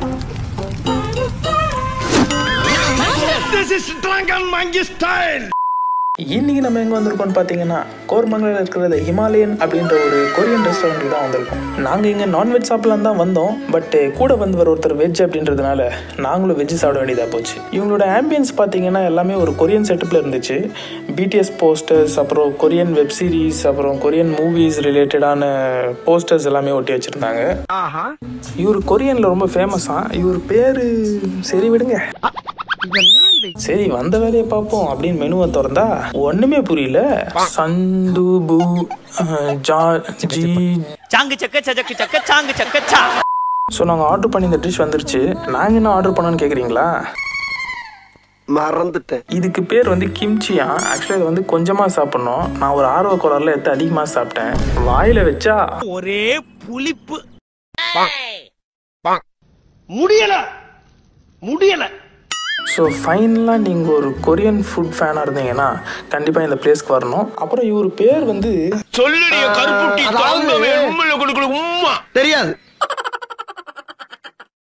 இன்னைக்கு நம்ம எங்கே வந்திருக்கோம்னு பார்த்தீங்கன்னா கோர்மங்கலில் இருக்கிறது ஹிமாலயன் அப்படின்ற ஒரு கொரியன் ரெஸ்டாரண்ட்டுக்கு தான் வந்திருக்கோம் நாங்கள் இங்கே நான்வெஜ் சாப்பிடலாம் தான் வந்தோம் பட் கூட வந்து வர ஒருத்தர் வெஜ் அப்படின்றதுனால நாங்களும் வெஜ் சாப்பிட வேண்டியதாக போச்சு இவங்களோட ஆம்பியன்ஸ் பார்த்தீங்கன்னா எல்லாமே ஒரு கொரியன் செட்டப்பில் இருந்துச்சு பிடிஎஸ் போஸ்டர்ஸ் அப்புறம் கொரியன் வெப் சீரிஸ் அப்புறம் கொரியன் மூவிஸ் ரிலேட்டடான போஸ்டர்ஸ் எல்லாமே ஒட்டி வச்சுருந்தாங்க இவர் கொரியனில் ரொம்ப ஃபேமஸாக இவர் பேர் சரி விடுங்க சரி வந்த வேலையை பார்ப்போம் அப்படின்னு மெனுவை திறந்தா ஒண்ணுமே புரியல சந்து பூ அஹ், ஜா ஜி சாங்கு சக்க சஜக்கு சக்க சாங்கு சக்க சா ஸோ நாங்கள் ஆர்டர் பண்ணி இந்த டிஷ் வந்துருச்சு நாங்கள் என்ன ஆர்டர் பண்ணோன்னு கேட்குறீங்களா மறந்துட்டேன் இதுக்கு பேர் வந்து கிம்ச்சியா ஆக்சுவலாக இது வந்து கொஞ்சமாக சாப்பிட்ணும் நான் ஒரு ஆர்வ கோளாறுல எடுத்து அதிகமாக சாப்பிட்டேன் வாயில் வச்சா ஒரே புளிப்பு முடியல முடியல ஸோ ஃபைனலாக நீங்கள் ஒரு கொரியன் ஃபுட் ஃபேனாக இருந்தீங்கன்னா கண்டிப்பாக இந்த பிளேஸ்க்கு வரணும் அப்புறம் இவர் பேர் வந்து தெரியாது